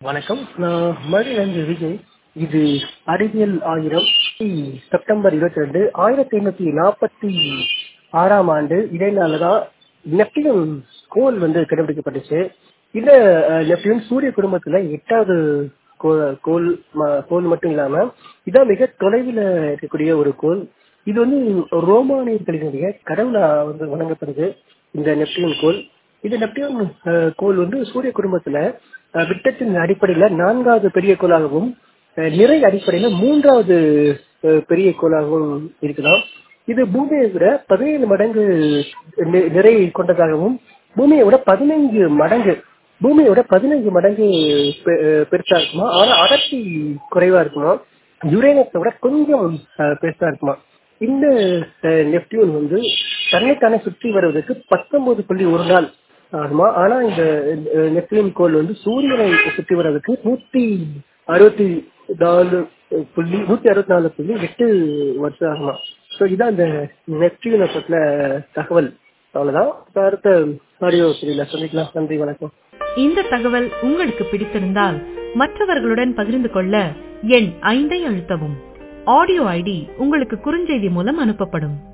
வணக்கம் நான் மதுரையிலிருந்து விஜய் இது அறிவியல் ஆயிரம் செப்டம்பர் இருபத்தி ரெண்டு ஆயிரத்தி எண்ணூத்தி நாற்பத்தி ஆறாம் ஆண்டு இதே நாள்ல தான் நெப்டியூன் கோள் வந்து கண்டுபிடிக்கப்பட்டுச்சு இந்த அஹ், நெப்டியூன் சூரிய குடும்பத்துல எட்டாவது கோ- கோள் ம- கோள் மட்டும் இல்லாம இதான் மிக தொலைவில் இருக்கக்கூடிய ஒரு கோள் இது வந்து ரோமானியர்களினுடைய கடவுளா வந்து வணங்கப்படுது இந்த நெப்டியூன் கோள் இந்த நெப்டியூன் அஹ், கோள் வந்து சூரிய குடும்பத்துல அஹ், விட்டத்தின் அடிப்படையில நான்காவது பெரிய கோளாகவும் அஹ், நிறை அடிப்படையில மூன்றாவது அஹ், பெரிய கோளாகவும் இருக்கலாம் இது பூமியை விட பதினேழு மடங்கு நி- நிறை கொண்டதாகவும் பூமியை விட பதினைஞ்சு மடங்கு பூமியை விட பதினைஞ்சு மடங்கு பெ- அஹ், பெருசா இருக்குமா ஆனா அடர்த்தி குறைவா இருக்குமா யுரேனஸை விட கொஞ்சம் அஹ், பெருசா இருக்குமா இந்த அஹ், நெப்டியூன் வந்து தன்னைத்தானே சுற்றி வருவதற்கு பத்தொன்பது புள்ளி ஒரு நாள் ஆகுமா ஆனா இந்த அஹ், நெப்டியூன் கோள் வந்து சூரியனை சுற்றி வர்றதுக்கு நூத்தி அறுபத்தி நாலு புள்ளி நூத்தி அறுபத்தி நாலு புள்ளி எட்டு வருஷம் ஆகுமா ஸோ இதான் இந்த நெப்டியூனை பத்தின தகவல் அவ்வளவுதான் இப்ப அடுத்த ஆடியோ சரியில்லை சந்திக்கலாம் நன்றி வணக்கம் இந்த தகவல் உங்களுக்கு பிடித்திருந்தால் மற்றவர்களுடன் பகிர்ந்து கொள்ள எண் ஐந்தை அழுத்தவும் ஆடியோ ஐடி உங்களுக்கு குறுஞ்செய்தி மூலம் அனுப்பப்படும்